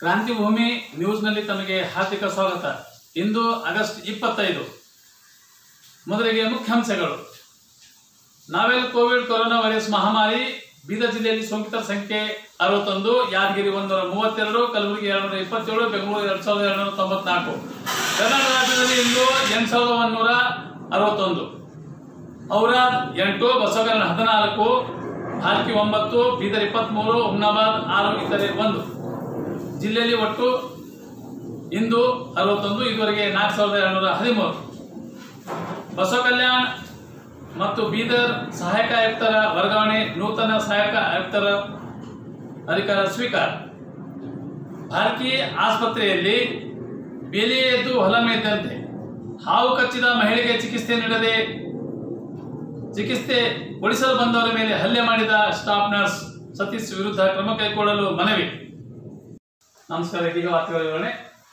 ಕ್ರಾಂತಿಭೂಮಿ ನ್ಯೂಸ್ನಲ್ಲಿ ತಮಗೆ ಹಾರ್ದಿಕ ಸ್ವಾಗತ ಇಂದು ಆಗಸ್ಟ್ ಇಪ್ಪತ್ತೈದು ಮೊದಲಿಗೆ ಮುಖ್ಯಾಂಶಗಳು ನಾವೆಲ್ ಕೋವಿಡ್ ಕೊರೋನಾ ವೈರಸ್ ಮಹಾಮಾರಿ ಬೀದರ್ ಜಿಲ್ಲೆಯಲ್ಲಿ ಸೋಂಕಿತರ ಸಂಖ್ಯೆ ಅರವತ್ತೊಂದು ಯಾದಗಿರಿ ಒಂದೂರ ಮೂವತ್ತೆರಡು ಕಲಬುರಗಿ ಎರಡುನೂರ ಇಪ್ಪತ್ತೇಳು ಬೆಂಗಳೂರು ಎರಡು ಸಾವಿರದ ಎರಡುನೂರ ತೊಂಬತ್ನಾಲ್ಕು ಕರ್ನಾಟಕ ರಾಜ್ಯದಲ್ಲಿ ಇಂದು ಎಂಟು ಸಾವಿರದ ಒಂದೂರ ಅರವತ್ತೊಂದು ಔರಾದ್ ಎಂಟು ಬಸವಕರಣ ಹದಿನಾಲ್ಕು ಹಾಲ್ಕಿ ಒಂಬತ್ತು ಬೀದರ್ ಇಪ್ಪತ್ತ್ಮೂರು ಹುಮ್ನಾಬಾದ್ ಆರು ಇತರೆ ಒಂದು ಜಿಲ್ಲೆಯಲ್ಲಿ ಒಟ್ಟು ಇಂದು ಅರವತ್ತೊಂದು ಇದುವರೆಗೆ ನಾಲ್ಕು ಸಾವಿರದ ಎರಡುನೂರ ಹದಿಮೂರು ಬಸವ ಕಲ್ಯಾಣ್ ಮತ್ತು ಬೀದರ್ ಸಹಾಯಕ ಆಯುಕ್ತರ ವರ್ಗಾವಣೆ ನೂತನ ಸಹಾಯಕ ಆಯುಕ್ತರ ಅಧಿಕಾರ ಸ್ವೀಕಾರ ಭಾರತಿ ಆಸ್ಪತ್ರೆಯಲ್ಲಿ ಬೇಲಿ ಎದ್ದು ಹೊಲ ಮೇಯ್ದಂತೆ ಹಾವು ಕಚ್ಚಿದ ಮಹಿಳೆಗೆ ಚಿಕಿತ್ಸೆ ನೀಡದೆ ಚಿಕಿತ್ಸೆ ಕೊಡಿಸಲು ಬಂದವರ ಮೇಲೆ ಹಲ್ಲೆ ಮಾಡಿದ ಸ್ಟಾಫ್ ನರ್ಸ್ ಸತೀಶ್ ವಿರುದ್ಧ ಕ್ರಮ ಕೈಗೊಳ್ಳಲು ಮನವಿ ನಮಸ್ಕಾರ ಇದೀಗ ವಾರ್ತೆಗಳ ವಿವರಣೆ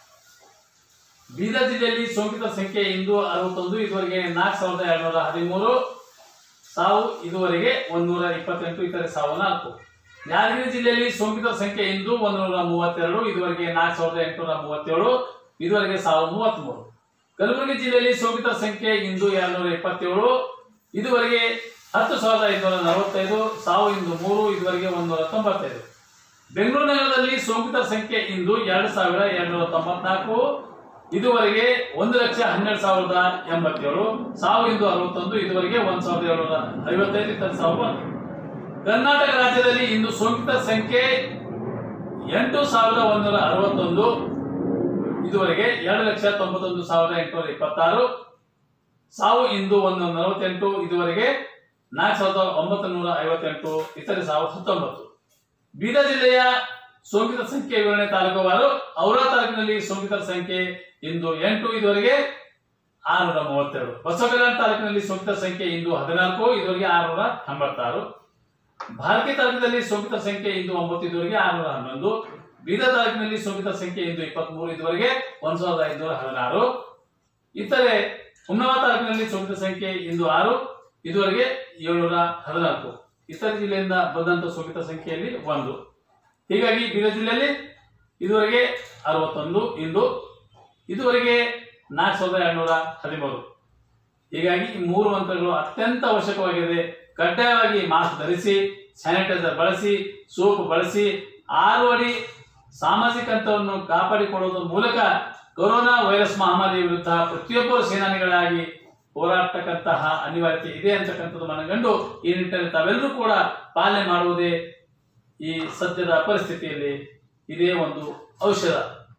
ಬೀದರ್ ಜಿಲ್ಲೆಯಲ್ಲಿ ಸೋಂಕಿತರ ಸಂಖ್ಯೆ ಇಂದು ಅರವತ್ತೊಂದು ಇದುವರೆಗೆ ನಾಲ್ಕು ಸಾವಿರದ ಎರಡುನೂರ ಹದಿಮೂರು ಸಾವು ಇದುವರೆಗೆ ಒಂದೂರ ಇಪ್ಪತ್ತೆಂಟು ಇತರೆ ಸಾವು ನಾಲ್ಕು ಯಾದಗಿರಿ ಜಿಲ್ಲೆಯಲ್ಲಿ ಸೋಂಕಿತರ ಸಂಖ್ಯೆ ಇಂದು ಒಂದೂರ ಮೂವತ್ತೆರಡು ಇದುವರೆಗೆ ನಾಲ್ಕು ಸಾವಿರದ ಎಂಟುನೂರ ಮೂವತ್ತೇಳು ಇದುವರೆಗೆ ಸಾವು ಮೂವತ್ತ್ಮೂರು ಕಲಬುರಗಿ ಜಿಲ್ಲೆಯಲ್ಲಿ ಸೋಂಕಿತರ ಸಂಖ್ಯೆ ಇಂದು ಎರಡುನೂರ ಇಪ್ಪತ್ತೇಳು ಇದುವರೆಗೆ ಹತ್ತು ಸಾವಿರದ ಐದುನೂರ ನಲವತ್ತೈದು ಸಾವು ಇಂದು ಮೂರು ಇದುವರೆಗೆ ಒಂದೂರ ತೊಂಬತ್ತೈದು ಬೆಂಗಳೂರು ನಗರದಲ್ಲಿ ಸೋಂಕಿತರ ಸಂಖ್ಯೆ ಇಂದು ಎರಡು ಸಾವಿರ ಎರಡುನೂರ ತೊಂಬತ್ನಾಲ್ಕು ಇದುವರೆಗೆ ಒಂದು ಲಕ್ಷ ಹನ್ನೆರಡು ಸಾವಿರದ ಎಂಬತ್ತೇಳು ಸಾವು ಇಂದು ಅರವತ್ತೊಂದು ಇದುವರೆಗೆ ಒಂದು ಸಾವಿರದ ಏಳುನೂರ ಐವತ್ತೈದು ಇತರ ಸಾವು ಒಂದು ಕರ್ನಾಟಕ ರಾಜ್ಯದಲ್ಲಿ ಇಂದು ಸೋಂಕಿತರ ಸಂಖ್ಯೆ ಎಂಟು ಸಾವಿರದ ಒಂದೂರ ಅರವತ್ತೊಂದು ಇದುವರೆಗೆ ಎರಡು ಲಕ್ಷ ತೊಂಬತ್ತೊಂದು ಸಾವಿರದ ಎಂಟುನೂರ ಇಪ್ಪತ್ತಾರು ಸಾವು ಇಂದು ಒಂದು ನಲವತ್ತೆಂಟು ಇದುವರೆಗೆ ನಾಲ್ಕು ಸಾವಿರದ ಒಂಬತ್ತು ನೂರ ಐವತ್ತೆಂಟು ಇತರೆ ಸಾವು ಹತ್ತೊಂಬತ್ತು ಬೀದರ್ ಜಿಲ್ಲೆಯ ಸೋಂಕಿತರ ಸಂಖ್ಯೆ ವಿವರಣೆ ತಾಲೂಕುವಾರು ಔರಾ ತಾಲೂಕಿನಲ್ಲಿ ಸೋಂಕಿತರ ಸಂಖ್ಯೆ ಇಂದು ಎಂಟು ಇದುವರೆಗೆ ಆರುನೂರ ಮೂವತ್ತೆರಡು ಬಸವಕಲ್ಯಾಣ ತಾಲೂಕಿನಲ್ಲಿ ಸೋಂಕಿತರ ಸಂಖ್ಯೆ ಇಂದು ಹದಿನಾಲ್ಕು ಇದುವರೆಗೆ ಆರುನೂರ ಎಂಬತ್ತಾರು ಭಾರತೀಯ ತಾಲೂಕಿನಲ್ಲಿ ಸೋಂಕಿತರ ಸಂಖ್ಯೆ ಇಂದು ಒಂಬತ್ತು ಇದುವರೆಗೆ ಆರುನೂರ ಹನ್ನೊಂದು ಬೀದರ್ ತಾಲೂಕಿನಲ್ಲಿ ಸೋಂಕಿತರ ಸಂಖ್ಯೆ ಇಂದು ಇಪ್ಪತ್ಮೂರು ಇದುವರೆಗೆ ಒಂದ್ ಸಾವಿರದ ಐದುನೂರ ಹದಿನಾರು ಇತರೆ ಹುಮ್ನಾಬಾದ್ ತಾಲೂಕಿನಲ್ಲಿ ಸೋಂಕಿತರ ಸಂಖ್ಯೆ ಇಂದು ಆರು ಇದುವರೆಗೆ ಏಳ್ನೂರ ಹದಿನಾಲ್ಕು ಇತರೆ ಜಿಲ್ಲೆಯಿಂದ ಬಂದಂತ ಸೋಂಕಿತರ ಸಂಖ್ಯೆಯಲ್ಲಿ ಒಂದು ಹೀಗಾಗಿ ಬೀದರ್ ಜಿಲ್ಲೆಯಲ್ಲಿ ಇದುವರೆಗೆ ಅರವತ್ತೊಂದು ಇಂದು ಇದುವರೆಗೆ ನಾಲ್ಕು ಸಾವಿರದ ಎರಡುನೂರ ಹದಿಮೂರು ಹೀಗಾಗಿ ಈ ಮೂರು ಮಂತ್ರಗಳು ಅತ್ಯಂತ ಅವಶ್ಯಕವಾಗಿದೆ ಕಡ್ಡಾಯವಾಗಿ ಮಾಸ್ಕ್ ಧರಿಸಿ ಸ್ಯಾನಿಟೈಸರ್ ಬಳಸಿ ಸೋಪ್ ಬಳಸಿ ಆರು ಅಡಿ ಸಾಮಾಜಿಕ ಅಂತರವನ್ನು ಕಾಪಾಡಿಕೊಳ್ಳುವುದರ ಮೂಲಕ ಕೊರೋನಾ ವೈರಸ್ ಮಹಾಮಾರಿ ವಿರುದ್ಧ ಪ್ರತಿಯೊಬ್ಬರು ಸೇನಾನಿಗಳಾಗಿ ಹೋರಾಟಕ್ಕಂತಹ ಅನಿವಾರ್ಯತೆ ಇದೆ ಅಂತಕ್ಕಂಥದ್ದು ಮನಗಂಡು ಈ ನಿಟ್ಟಿನಲ್ಲಿ ತಾವೆಲ್ಲರೂ ಕೂಡ ಪಾಲನೆ ಮಾಡುವುದೇ ಈ ಸದ್ಯದ ಪರಿಸ್ಥಿತಿಯಲ್ಲಿ ಇದೇ ಒಂದು ಔಷಧ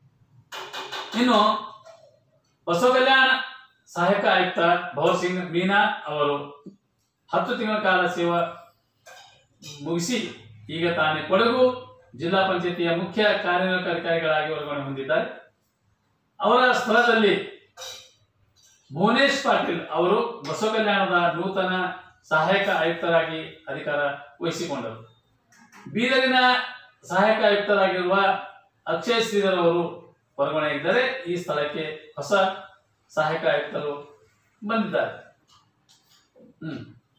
ಇನ್ನು ಬಸವ ಕಲ್ಯಾಣ ಸಹಾಯಕ ಆಯುಕ್ತ ಭವರ್ ಸಿಂಗ್ ಮೀನಾ ಅವರು ಹತ್ತು ತಿಂಗಳ ಕಾಲ ಸೇವಾ ಮುಗಿಸಿ ಈಗ ತಾನೇ ಕೊಡಗು ಜಿಲ್ಲಾ ಪಂಚಾಯತಿಯ ಮುಖ್ಯ ಕಾರ್ಯನಿರ್ವಾಹಕ ಅಧಿಕಾರಿಗಳಾಗಿ ವರ್ಗಾವಣೆ ಹೊಂದಿದ್ದಾರೆ ಅವರ ಸ್ಥಳದಲ್ಲಿ ಭುವನೇಶ್ ಪಾಟೀಲ್ ಅವರು ಬಸವ ಕಲ್ಯಾಣದ ನೂತನ ಸಹಾಯಕ ಆಯುಕ್ತರಾಗಿ ಅಧಿಕಾರ ವಹಿಸಿಕೊಂಡರು ಬೀದರಿನ ಸಹಾಯಕ ಆಯುಕ್ತರಾಗಿರುವ ಅಕ್ಷಯ್ ಶ್ರೀಧರ್ ಅವರು ವರ್ಗಾವಣೆಯಾಗಿದ್ದಾರೆ ಈ ಸ್ಥಳಕ್ಕೆ ಹೊಸ ಸಹಾಯಕ ಆಯುಕ್ತರು ಬಂದಿದ್ದಾರೆ ಹ್ಮ್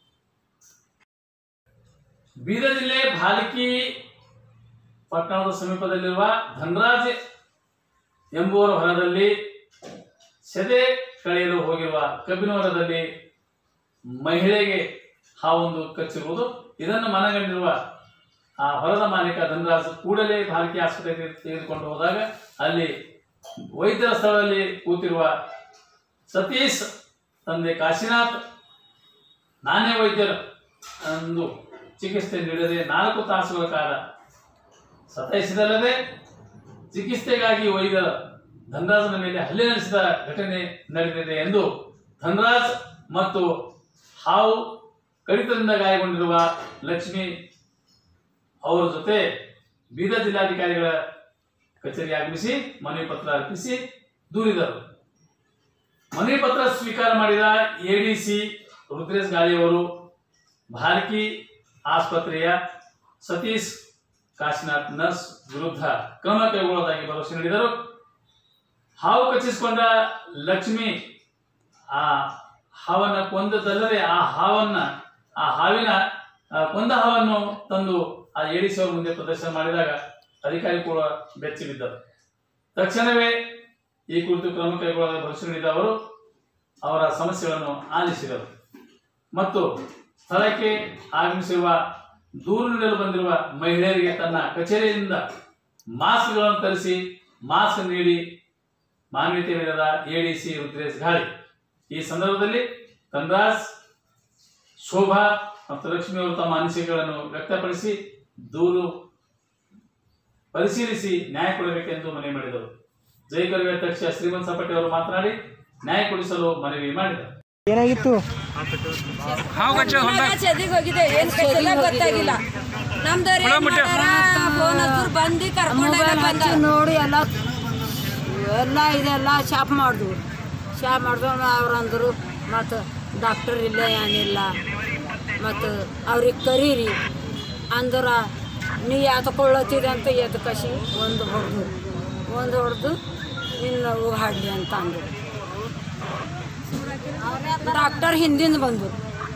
ಬೀದರ್ ಜಿಲ್ಲೆ ಭಾಲಿಕಿ ಪಟ್ಟಣದ ಸಮೀಪದಲ್ಲಿರುವ ಧನರಾಜ್ ಎಂಬುವರ ಹೊಲದಲ್ಲಿ ಸೆದೆ ಕಳೆಯಲು ಹೋಗಿರುವ ಕಬ್ಬಿನ ಹೊಲದಲ್ಲಿ ಮಹಿಳೆಗೆ ಹಾವೊಂದು ಕಚ್ಚಿರುವುದು ಇದನ್ನು ಮನಗಂಡಿರುವ ಆ ಹೊಲದ ಮಾಲೀಕ ಧನರಾಜ್ ಕೂಡಲೇ ಭಾರತೀಯ ಆಸ್ಪತ್ರೆಗೆ ತೆಗೆದುಕೊಂಡು ಹೋದಾಗ ಅಲ್ಲಿ ವೈದ್ಯರ ಸ್ಥಳದಲ್ಲಿ ಕೂತಿರುವ ಸತೀಶ್ ತಂದೆ ಕಾಶಿನಾಥ್ ನಾನೇ ವೈದ್ಯರು ಎಂದು ಚಿಕಿತ್ಸೆ ನೀಡದೆ ನಾಲ್ಕು ತಾಸುಗಳ ಕಾಲ ಸತಾಯಿಸಿದಲ್ಲದೆ ಚಿಕಿತ್ಸೆಗಾಗಿ ವೈದ್ಯರ ಧನರಾಜನ ಮೇಲೆ ಹಲ್ಲೆ ನಡೆಸಿದ ಘಟನೆ ನಡೆದಿದೆ ಎಂದು ಧನರಾಜ್ ಮತ್ತು ಹಾವು ಕಡಿತದಿಂದ ಗಾಯಗೊಂಡಿರುವ ಲಕ್ಷ್ಮಿ ಅವರ ಜೊತೆ ಬೀದರ್ ಜಿಲ್ಲಾಧಿಕಾರಿಗಳ ಕಚೇರಿ ಆಗಮಿಸಿ ಮನವಿ ಪತ್ರ ಅರ್ಪಿಸಿ ದೂರಿದರು ಮನವಿ ಪತ್ರ ಸ್ವೀಕಾರ ಮಾಡಿದ ಎಡಿಸಿ ರುದ್ರೇಶ್ ಗಾಳಿಯವರು ಭಾರತಿ ಆಸ್ಪತ್ರೆಯ ಸತೀಶ್ ಕಾಶಿನಾಥ್ ನರ್ಸ್ ವಿರುದ್ಧ ಕ್ರಮ ಕೈಗೊಳ್ಳುವುದಾಗಿ ಭರವಸೆ ನೀಡಿದರು ಹಾವು ಕಚ್ಚಿಸಿಕೊಂಡ ಲಕ್ಷ್ಮಿ ಆ ಹಾವನ್ನ ಕೊಂದದ್ದಲ್ಲದೆ ಆ ಹಾವನ್ನ ಆ ಹಾವಿನ ಆ ಕೊಂದ ಹಾವನ್ನು ತಂದು ಆ ಎಡಿಸಿ ಅವರ ಮುಂದೆ ಪ್ರದರ್ಶನ ಮಾಡಿದಾಗ ಅಧಿಕಾರಿ ಕೂಡ ಬೆಚ್ಚಿ ಬಿದ್ದರು ತಕ್ಷಣವೇ ಈ ಕುರಿತು ಕ್ರಮ ಕೈಗೊಳ್ಳಲು ಭರವಸೆ ನೀಡಿದ ಅವರು ಅವರ ಸಮಸ್ಯೆಗಳನ್ನು ಆಲಿಸಿದರು ಮತ್ತು ಸ್ಥಳಕ್ಕೆ ಆಗಮಿಸಿರುವ ದೂರು ನೀಡಲು ಬಂದಿರುವ ಮಹಿಳೆಯರಿಗೆ ತನ್ನ ಕಚೇರಿಯಿಂದ ಮಾಸ್ಕ್ಗಳನ್ನು ತರಿಸಿ ಮಾಸ್ಕ್ ನೀಡಿ ಮಾನ್ಯತೆ ನೀಡದ ಎಡಿಸಿ ರುದ್ರೇಶ್ ಗಾಳಿ ಈ ಸಂದರ್ಭದಲ್ಲಿ ತನ್ರಾಜ್ ಶೋಭಾ ಮತ್ತು ಲಕ್ಷ್ಮಿ ಅವರು ತಮ್ಮ ಅನಿಸಿಕೆಗಳನ್ನು ವ್ಯಕ್ತಪಡಿಸಿ ದೂರು ಪರಿಶೀಲಿಸಿ ನ್ಯಾಯ ಕೊಡಬೇಕೆಂದು ಮನವಿ ಮಾಡಿದರು ಜೈಕರ್ವಿ ಅಧ್ಯಕ್ಷ ಶ್ರೀಮಂತ್ ಸಪಟೆ ಅವರು ಮಾತನಾಡಿ ನ್ಯಾಯ ಕೊಡಿಸಲು ಮನವಿ ಮಾಡಿದರು ಏನಾಗಿತ್ತು ಚದಿಗೆ ಹೋಗಿದೆ ಏನ್ ಕಥೆಲ್ಲ ಗೊತ್ತಾಗಿಲ್ಲ ನಮ್ದವ್ರು ಏನ್ ಮಾಡ್ಯಾರ ಫೋನ್ ಹಚ್ಚಿದ್ರು ಬಂದು ಕರ್ಕೊಂಡೋಗ ಬಂದ ನೋಡಿ ಎಲ್ಲ ಎಲ್ಲ ಇದೆಲ್ಲ ಶಾಪ್ ಮಾಡಿದ್ವು ಶಾಪ್ ಮಾಡಿದ್ರು ಅವ್ರು ಅಂದರು ಮತ್ತು ಡಾಕ್ಟರ್ ಇಲ್ಲ ಏನಿಲ್ಲ ಮತ್ತು ಅವ್ರಿಗೆ ಕರೀರಿ ಅಂದ್ರ ನೀ ಯಾತಕೊಳ್ಳತ್ತೀರಿ ಅಂತ ಎದ್ದು ಕಸಿ ಒಂದು ಹೊಡೆದು ಒಂದು ಹೊಡೆದು ಇನ್ನು ಹಾಡಲಿ ಅಂತ ಅಂದರು ಡಾಕ್ಟರ್ ಹಿಂದಿಂದ ಬಂದರು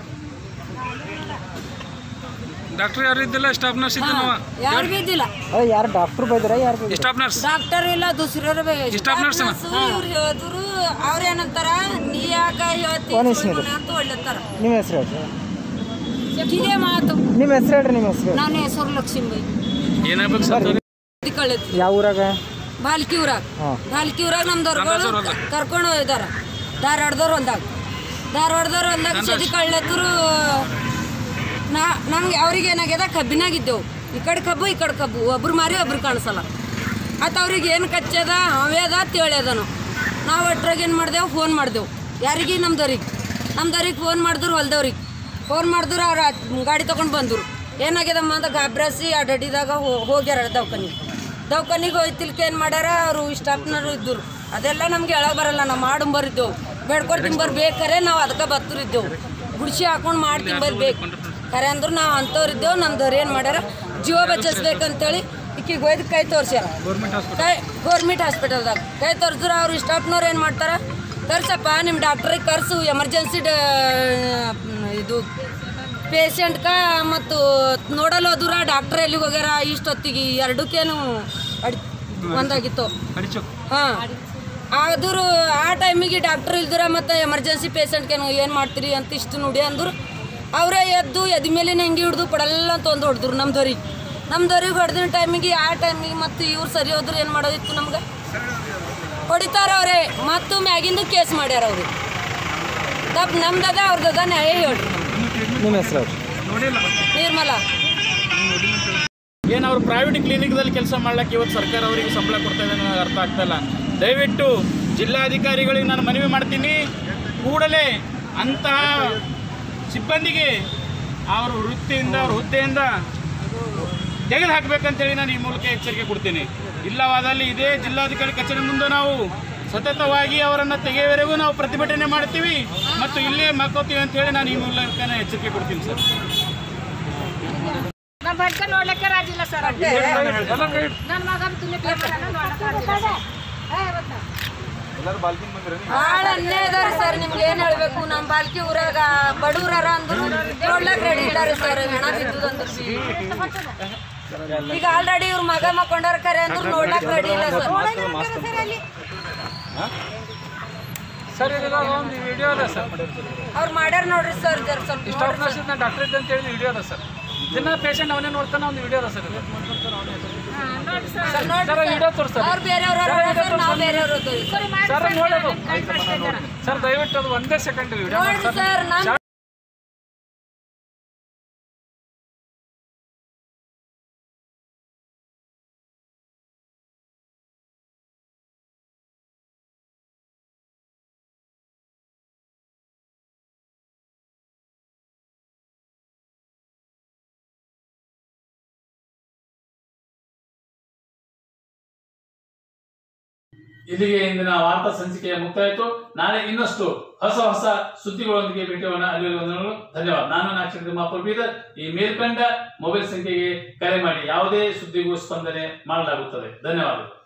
ಡಾಕ್ಟರ್ ಯಾರು ಇದ್ದಿಲ್ಲ ಸ್ಟಾಫ್ ನರ್ಸ್ ಇದ್ದ ನಾವ ಯಾರು ಬಿದ್ದಿಲ್ಲ ಅದೇ ಯಾರು ಡಾಕ್ಟ್ರ್ ಬೈದ್ರ ಯಾರು ಬೈದ್ರ ಸ್ಟಾಫ್ ನರ್ಸ್ ಡಾಕ್ಟರ್ ಇಲ್ಲ ದುಸರರು ಸ್ಟಾಫ್ ನರ್ಸ್ ಇವ್ರು ಹೇಳಿದ್ರು ಅವ್ರ ಏನಂತಾರ ನೀ ಯಾಕ ಹೇಳ್ತಿ ಒಂದ್ ನಿಮಿಷ ಇರು. ಅಂತ ಒಳ್ಳೆತ್ತಾರ ನಿಮ್ಮ ಹೆಸರು ಹೇಳ್ರಿ ಇದೇ ಮಾತು ನಿಮ್ಮ ಹೆಸರು ಹೇಳ್ರಿ ನಿಮ್ಮ ಹೆಸರು ನನ್ನ ಹೆಸರು ಲಕ್ಷ್ಮೀಬಾಯಿ ಏನಾಗ್ಬೇಕು ಸರ್ ಕಳೆದ್ವಿ ಯಾವ ಊರಾಗ ಬಾಲ್ಕಿ ಊರಾಗ ಹಾಂ ಬಾಲ್ಕಿ ಊರಾಗ ನಮ್ದವ್ರುಗಳು ಕರ್ಕೊಂಡು ಹೋಗಿದಾರ ಧಾರವಾಡದವ್ರು ಹೊಲ್ದಾಗ ಧಾರವಾಡದವ್ರು ಹೊಲ್ದಾಗ ಸದಿ ಕಳ್ಳತ್ತರು ನಾ ನಮ್ಗೆ ಅವ್ರಿಗೆ ಏನಾಗ್ಯದ ಕಬ್ಬಿನಾಗಿದ್ದೆವು ಈ ಕಡೆ ಕಬ್ಬು ಈ ಕಡೆ ಕಬ್ಬು ಒಬ್ರು ಮಾರಿ ಒಬ್ರು ಕಾಣಿಸಲ್ಲ ಆತ ಅವ್ರಿಗೆ ಏನು ಕಚ್ಚದ ಅವೇ ಅದ ತಿಳಿಯದನು ನಾವು ಒಟ್ರಾಗ ಏನು ಮಾಡ್ದೆವು ಫೋನ್ ಮಾಡ್ದೆವು ಯಾರಿಗೆ ನಮ್ದವ್ರಿಗೆ ನಮ್ದವ್ರಿಗೆ ಫೋನ್ ಮಾಡಿದ್ರು ಹೊಲ್ದವ್ರಿಗೆ ಫೋನ್ ಮಾಡಿದ್ರು ಅವ್ರು ಗಾಡಿ ತೊಗೊಂಡು ಬಂದರು ಏನಾಗ್ಯದಮ್ಮ ಅಂತ ಗಾಬ್ರಾಸಿ ಆ ಡಡ್ಡಿದಾಗ ಹೋ- ಹೋಗ್ಯಾರ ದವಾಖಾನಿಗೆ ದವಾಖಾನಿಗೆ ಹೋಯ್ತಿಲ್ಕ ಏನು ಮಾಡ್ಯಾರ ಅವರು ಸ್ಟಾಫ್ನರು ಇದ್ದರು ಅದೆಲ್ಲ ನಮ್ಗೆ ಹೇಳಕ್ ಬರಲ್ಲ ನಾವು ಮಾಡಿ ಬರಿದ್ದೆವು ಬೇಡ್ಕೊಂಡು ತಿಂಬರ್ ಬೇಕಾರೆ ನಾವು ಅದಕ್ಕೆ ಬತ್ತರಿದ್ದೆವು ಗುಡ್ಸಿ ಹಾಕೊಂಡು ಮಾಡಿ ತಿಂಬರ್ ಬೇಕು ಖರೆ ಅಂದ್ರೆ ನಾವು ಅಂಥವ್ರು ಇದ್ದೇವೆ ನಮ್ದವ್ರು ಏನು ಮಾಡ್ಯಾರ ಜೀವ ಬಚ್ಚಿಸ್ಬೇಕಂತೇಳಿ ಈಕಿಗೆ ಒಯ್ದು ಕೈ ತೋರ್ಸ್ಯಾರ ಕೈ ಗೌರ್ಮೆಂಟ್ ಹಾಸ್ಪಿಟಲ್ದಾಗ ಕೈ ತೋರಿಸಿದ್ರೆ ಅವ್ರು ಸ್ಟಾಫ್ನವ್ರು ಏನು ಮಾಡ್ತಾರೆ ಕರ್ಸಪ್ಪ ನಿಮ್ಮ ಡಾಕ್ಟ್ರಿಗೆ ಕರ್ಸು ಎಮರ್ಜೆನ್ಸಿ ಇದು ಪೇಷಂಟ್ಕ ಮತ್ತು ನೋಡಲು ಹೋದ್ರ ಡಾಕ್ಟರ್ ಎಲ್ಲಿಗೆ ಹೋಗ್ಯಾರ ಇಷ್ಟೊತ್ತಿಗೆ ಎರಡಕ್ಕೇನು ಅಡಿ ಒಂದಾಗಿತ್ತು ಅಡಿಚು ಹಾಂ ಆದರೂ ಆ ಟೈಮಿಗೆ ಡಾಕ್ಟರ್ ಇಲ್ದಿರ ಮತ್ತು ಎಮರ್ಜೆನ್ಸಿ ಪೇಷಂಟ್ಗೇನು ಏನು ಮಾಡ್ತೀರಿ ಅಂತ ಇಷ್ಟು ನುಡಿ ಅಂದ್ರು ಅವರೇ ಎದ್ದು ಎದ್ ಮೇಲೆ ಹೆಂಗೆ ಹಿಡ್ದು ಪಡಲ್ಲ ಅಂತ ಒಂದು ಹೊಡೆದ್ರು ನಮ್ದವ್ರಿಗೆ ನಮ್ದವ್ರಿಗೆ ಹೊಡೆದಿನ ಟೈಮಿಗೆ ಆ ಟೈಮಿಗೆ ಮತ್ತು ಇವ್ರು ಸರಿ ಹೋದ್ರು ಏನು ಮಾಡೋದಿತ್ತು ನಮ್ಗೆ ಹೊಡಿತಾರ ಅವರೇ ಮತ್ತು ಮ್ಯಾಗಿಂದು ಕೇಸ್ ಮಾಡ್ಯಾರ ಅವರು ತಪ್ಪು ನಮ್ದದ ಅವ್ರದ್ದದ ನ್ಯಾಯ ಹೇಳ್ರಿ ನಿಮ್ಮ ಹೆಸರು ಹೇಳ್ರಿ ನೋಡಿಲ್ಲ ನಿರ್ಮಲಾ ಏನು ಅವ್ರು ಪ್ರೈವೇಟ್ ಕ್ಲಿನಿಕ್ದಲ್ಲಿ ಕೆಲಸ ಮಾಡ್ಲಿಕ್ಕೆ ಇವತ್ತು ಸರ್ಕಾರ ಅವರಿಗೆ ಸಂಬಳ ಕೊಡ್ತಾ ಇದೆ ನನಗೆ ಅರ್ಥ ಆಗ್ತಾ ಇಲ್ಲ ದಯವಿಟ್ಟು ಜಿಲ್ಲಾಧಿಕಾರಿಗಳಿಗೆ ನಾನು ಮನವಿ ಮಾಡ್ತೀನಿ ಕೂಡಲೇ ಅಂತಹ ಸಿಬ್ಬಂದಿಗೆ ಅವ್ರ ವೃತ್ತಿಯಿಂದ ಅವ್ರ ಹುದ್ದೆಯಿಂದ ತೆಗೆದು ಹಾಕಬೇಕಂತೇಳಿ ನಾನು ಈ ಮೂಲಕ ಎಚ್ಚರಿಕೆ ಕೊಡ್ತೀನಿ ಇಲ್ಲವಾದಲ್ಲಿ ಇದೇ ಜಿಲ್ಲಾಧಿಕಾರಿ ಕಚೇರಿ ಮುಂದೆ ನಾವು ಸತತವಾಗಿ ಅವರನ್ನು ತೆಗೆಯುವವರೆಗೂ ನಾವು ಪ್ರತಿಭಟನೆ ಮಾಡ್ತೀವಿ ಮತ್ತು ಇಲ್ಲೇ ಮಕ್ಕೋತೀವಿ ಅಂತ ಹೇಳಿ ನಾನು ಈ ಮೂಲಕ ಎಚ್ಚರಿಕೆ ಕೊಡ್ತೀನಿ ಸರ್ ನಮ್ಮ ಬಡ್ಕ ನೋಡ್ಲಿಕ್ಕೆ ರಾಜಿಲ್ಲ ಸರ್ ನನ್ನ ಮಗ ತುನಿ ಪೇಪರ್ ಭಾಳ ಅನ್ಯಾಯ ಅದಾರಿ ಸರ್ ನಿಮ್ಗೆ ಏನ್ ಹೇಳ್ಬೇಕು ನಮ್ಮ ಬಾಲ್ಕಿ ಊರಾಗ ಬಡವ್ರಾರ ಅಂದ್ರು ನೋಡ್ಲಕ್ ರೆಡಿ ಇದ್ದಾರೆ ಸರ್ ಹೆಣ ಬಿದ್ದುದಂದ್ರು ಈಗ ಆಲ್ರೆಡಿ ಇವ್ರ ಮಗ ಮಕ್ಕೊಂಡಾರ ಕರೆ ಅಂದ್ರು ನೋಡ್ಲಕ್ ರೆಡಿ ಇಲ್ಲ ಸರ್ ಸರ್ ಇದೆಲ್ಲ ಒಂದು ವಿಡಿಯೋ ಅದ ಸರ್ ಅವ್ರು ಮಾಡ್ಯಾರ ನೋಡ್ರಿ ಸರ್ ಜರ ಸ್ವಲ್ಪ ಸ್ಟಾಫ್ ನೋಡ್ರಿ ನರ್ಸ್ ನಾನು ಡಾಕ್ಟರ್ ಇದ್ದ ಅಂತ ಹೇಳಿ ವಿಡಿಯೋ ಅದ ಸರ್ ದಿನ ಪೇಷಂಟ್ ಅವನೇ ನೋಡ್ತಾನೆ ಒಂದು ವಿಡಿಯೋ ಅದ ಸರ್ ಇದು ಸರ್ ನೋಡ್ರಿ ಸರ್ ವಿಡಿಯೋ ತೋರಿಸ್ತಾರೆ ಅವ್ರು ಬೇರೆಯವ್ರ ಸರ್ ನಾವು ಬೇರೆಯವ್ರು ಅದಾವಿ. ಸರ್ ನೋಡೋದು ಸರ್ ದಯವಿಟ್ಟು ಅದು ಒಂದೇ ಸೆಕೆಂಡ್ ವಿಡಿಯೋ ನೋಡ್ರಿ ಸರ್ ನಮ್ ಇಲ್ಲಿಗೆ ಇಂದಿನ ವಾರ್ತಾ ಸಂಚಿಕೆಯ ಮುಕ್ತಾಯಿತು ನಾಳೆ ಇನ್ನಷ್ಟು ಹೊಸ ಹೊಸ ಸುದ್ದಿಗಳೊಂದಿಗೆ ಭೇಟಿಯೋಣ ಅಲ್ಲಿವರೆಗೂ ಧನ್ಯವಾದ ನಾನು ನಾಕ್ಷರ ತಿಮ್ಮಾಪುರ ಬೀದರ್ ಈ ಮೇಲ್ಕಂಡ ಮೊಬೈಲ್ ಸಂಖ್ಯೆಗೆ ಕರೆ ಮಾಡಿ ಯಾವುದೇ ಸುದ್ದಿಗೂ ಸ್ಪಂದನೆ ಮಾಡಲಾಗುತ್ತದೆ ಧನ್ಯವಾದಗಳು